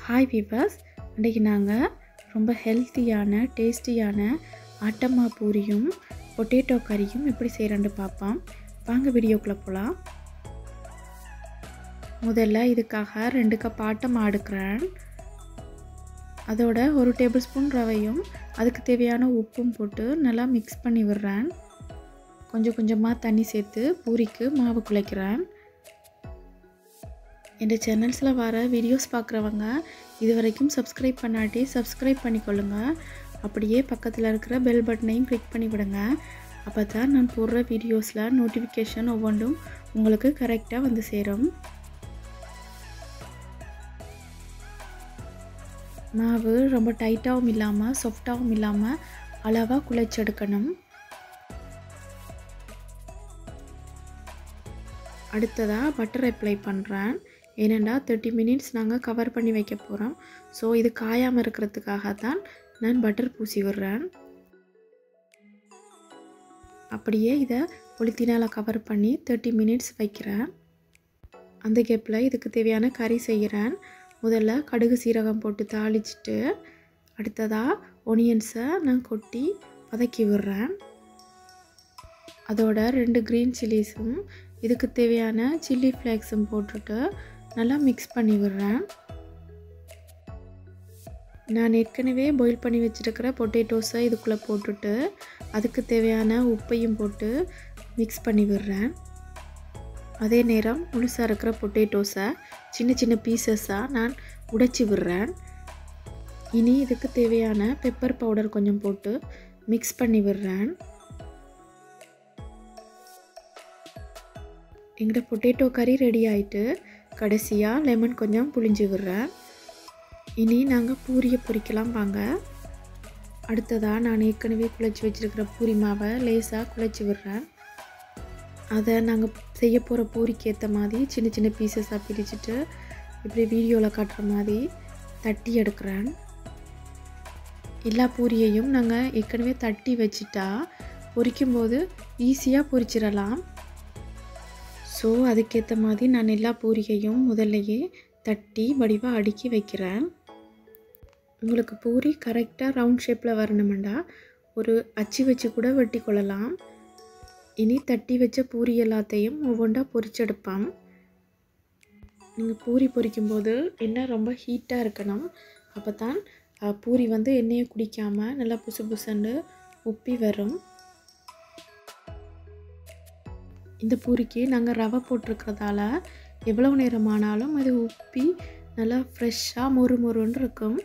hi viewers இன்றைக்கி நாங்கள் ரொம்ப ஹெல்த்தியான டேஸ்டியான ஆட்டம்மா பூரியும் பொட்டேட்டோ கறியும் எப்படி செய்கிறேன்னு பார்ப்போம் வாங்க வீடியோக்குள்ளே போகலாம் முதல்ல இதுக்காக ரெண்டு கப் ஆட்டம் எடுக்கிறேன் அதோட ஒரு டேபிள் ஸ்பூன் ரவையும் அதுக்கு தேவையான உப்பும் போட்டு நல்லா மிக்ஸ் பண்ணி விடுறேன் கொஞ்சம் கொஞ்சமாக தண்ணி சேர்த்து பூரிக்கு மாவு குழைக்கிறேன் என் சேனல்ஸில் வர வீடியோஸ் பார்க்குறவங்க இது வரைக்கும் சப்ஸ்கிரைப் பண்ணாட்டி சப்ஸ்கிரைப் பண்ணிக்கொள்ளுங்க அப்படியே பக்கத்தில் இருக்கிற பெல் பட்டனையும் கிளிக் பண்ணி விடுங்க அப்போ தான் நான் போடுற வீடியோஸில் நோட்டிஃபிகேஷன் ஒவ்வொன்றும் உங்களுக்கு கரெக்டாக வந்து சேரும் மாவு ரொம்ப டைட்டாகவும் இல்லாமல் சாஃப்டாகவும் இல்லாமல் அளவாக குழைச்செடுக்கணும் அடுத்ததாக பட்டர் அப்ளை பண்ணுறேன் ஏனெண்டா தேர்ட்டி மினிட்ஸ் நாங்கள் கவர் பண்ணி வைக்க போகிறோம் ஸோ இது காயாமல் இருக்கிறதுக்காக தான் நான் பட்டர் பூசி விடுறேன் அப்படியே இதை பொலித்தினால் கவர் பண்ணி தேர்ட்டி மினிட்ஸ் வைக்கிறேன் அந்த கேப்பில் இதுக்கு தேவையான கறி செய்கிறேன் முதல்ல கடுகு சீரகம் போட்டு தாளிச்சிட்டு அடுத்ததாக ஒனியன்ஸை நான் கொட்டி வதக்கி விடுறேன் அதோட ரெண்டு க்ரீன் சில்லிஸும் இதுக்கு தேவையான சில்லி ஃப்ளேக்ஸும் போட்டுட்டு நல்லா மிக்ஸ் பண்ணி விடுறேன் நான் ஏற்கனவே பாயில் பண்ணி வச்சுருக்கிற பொட்டேட்டோஸை இதுக்குள்ளே போட்டுட்டு அதுக்கு தேவையான உப்பையும் போட்டு மிக்ஸ் பண்ணி விடுறேன் அதே நேரம் முழுசாக இருக்கிற பொட்டேட்டோஸை சின்ன சின்ன பீசஸாக நான் உடைச்சி விடுறேன் இனி இதுக்கு தேவையான பெப்பர் பவுடர் கொஞ்சம் போட்டு மிக்ஸ் பண்ணி விடுறேன் எங்களோட பொட்டேட்டோ கறி ரெடி ஆகிட்டு கடைசியாக லெமன் கொஞ்சம் புளிஞ்சு விடுறேன் இனி நாங்கள் பூரியை பொரிக்கலாம் வாங்க அடுத்ததாக நான் ஏற்கனவே குழச்சி வச்சுருக்கிற பூரி மாவை லேசாக குழச்சி விடுறேன் அதை நாங்கள் செய்ய போகிற பூரிக்கு ஏற்ற மாதிரி சின்ன சின்ன பீசஸாக பிரிச்சுட்டு இப்படி வீடியோவில் காட்டுற மாதிரி தட்டி எடுக்கிறேன் எல்லா பூரியையும் நாங்கள் ஏற்கனவே தட்டி வச்சுட்டா பொரிக்கும்போது ஈஸியாக பொரிச்சிடலாம் ஸோ அதுக்கேற்ற மாதிரி நான் எல்லா பூரியையும் முதல்லையே தட்டி வடிவாக அடுக்கி வைக்கிறேன் உங்களுக்கு பூரி கரெக்டாக ரவுண்ட் ஷேப்பில் வரணுமெண்டா ஒரு அச்சு வச்சு கூட வெட்டி கொள்ளலாம் இனி தட்டி வச்ச பூரி எல்லாத்தையும் ஒவ்வொன்றா பொரிச்செடுப்பேன் நீங்கள் பூரி பொரிக்கும்போது எண்ணெய் ரொம்ப ஹீட்டாக இருக்கணும் அப்போ தான் பூரி வந்து எண்ணெயை குடிக்காமல் நல்லா புசு புசுன்னு உப்பி வரும் இந்த பூரிக்கு நாங்கள் ரவை போட்டிருக்கிறதால எவ்வளோ நேரம் ஆனாலும் அது உப்பி நல்லா ஃப்ரெஷ்ஷாக மொறு மொறுன்னு இருக்கும்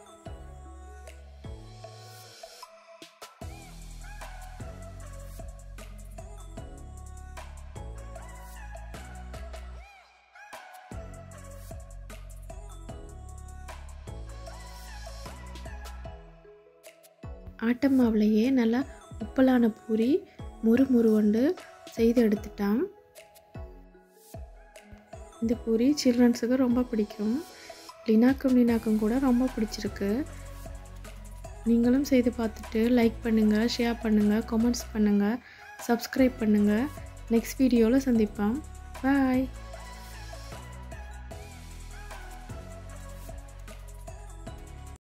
ஆட்டம் மாவுலையே நல்லா உப்பலான பூரி முறு முருவண்டு செய்து எடுத்துட்டான் இந்த பூரி சில்ட்ரன்ஸுக்கு ரொம்ப பிடிக்கும் லினாக்கும் லினாக்கும் கூட ரொம்ப பிடிச்சிருக்கு நீங்களும் செய்து பார்த்துட்டு லைக் பண்ணுங்கள் ஷேர் பண்ணுங்கள் கமெண்ட்ஸ் பண்ணுங்கள் சப்ஸ்கிரைப் பண்ணுங்கள் நெக்ஸ்ட் வீடியோவில் சந்திப்போம் பாய்